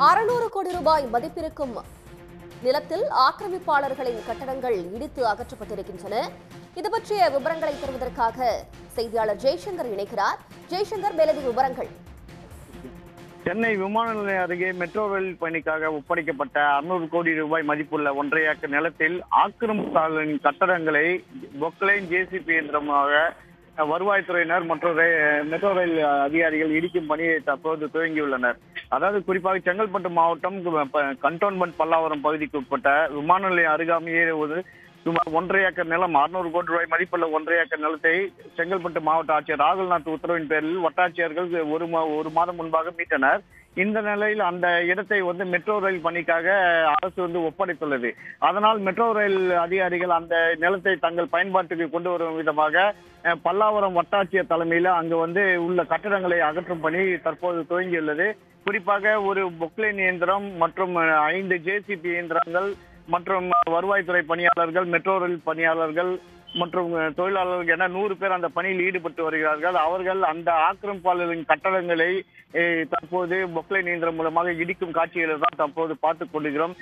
அறுநூறு கோடி ரூபாய் மதிப்பிருக்கும் நிலத்தில் ஆக்கிரமிப்பாளர்களின் கட்டடங்கள் இடித்து அகற்றப்பட்டிருக்கின்றன இது பற்றிய விவரங்களை தருவதற்காக செய்தியாளர் ஜெய்சங்கர் இணைக்கிறார் ஜெய்சங்கர் மேலதிக விவரங்கள் சென்னை விமான நிலையம் அருகே மெட்ரோ ரயில் பணிக்காக ஒப்படைக்கப்பட்ட அறுநூறு கோடி ரூபாய் மதிப்புள்ள ஒன்றரை ஏக்கர் நிலத்தில் ஆக்கிரமிப்பாளர்களின் கட்டடங்களை பொக்லைன் ஜேசிபி இயந்திரமாக வருவாய்த்துறையினர் மற்றும் ரே- மெட்ரோ ரயில் அதிகாரிகள் இடிக்கும் பணியை தற்போது துவங்கியுள்ளனர் அதாவது குறிப்பாக செங்கல்பட்டு மாவட்டம் ப- கண்டோன்மெண்ட் பல்லாவரம் பகுதிக்கு உட்பட்ட விமான நிலையம் அருகாமையே ஒரு சுமார் ஒன்றரை ஏக்கர் நிலம் அறுநூறு கோடி ரூபாய் மதிப்புள்ள ஒன்றரை ஏக்கர் நிலத்தை செங்கல்பட்டு மாவட்ட ஆட்சியர் ராகுல்நாத் உத்தரவின் பேரில் வட்டாட்சியர்கள் ஒரு மா- ஒரு மாதம் முன்பாக மீட்டனர் இந்த நிலையில் அந்த இடத்தை வந்து மெட்ரோ ரயில் பணிக்காக அரசு வந்து ஒப்படைத்துள்ளது அதனால் மெட்ரோ ரயில் அதிகாரிகள் அந்த நிலத்தை தங்கள் பயன்பாட்டுக்கு கொண்டு வரும் விதமாக அஹ், பல்லாவரம் வட்டாட்சியர் தலைமையில அங்கு வந்து உள்ள கட்டடங்களை அகற்றும் பணி தற்போது துவங்கியுள்ளது குறிப்பாக ஒரு பொக்லைன் இயந்திரம் மற்றும் அஹ், ஐந்து ஜேசிபி இயந்திரங்கள் மற்றும் வருவாய்த்துறை பணியாளர்கள் மெட்ரோ ரயில் பணியாளர்கள் மற்றும் அஹ், தொழிலாளர்கள் என நூறு பேர் அந்த பணியில் ஈடுபட்டு வருகிறார்கள் அவர்கள் அந்த ஆக்கிரமிப்பாளர்களின் கட்டடங்களை அஹ், தற்போது பொக்லைன் இயந்திரம் மூலமாக இடிக்கும் காட்சிகளை தான் தற்போது பார்த்துக் கொண்டிருக்கிறோம்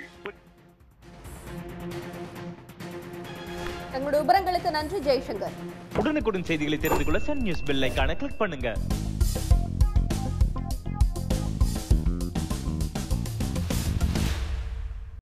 தங்களுடைய விவரங்களுக்கு நன்றி ஜெய்சங்கர் உடனுக்குடன் செய்திகளை தெரிந்து கொள்ள சன் நியூஸ் பெல் ஐகானை கிளிக் பண்ணுங்க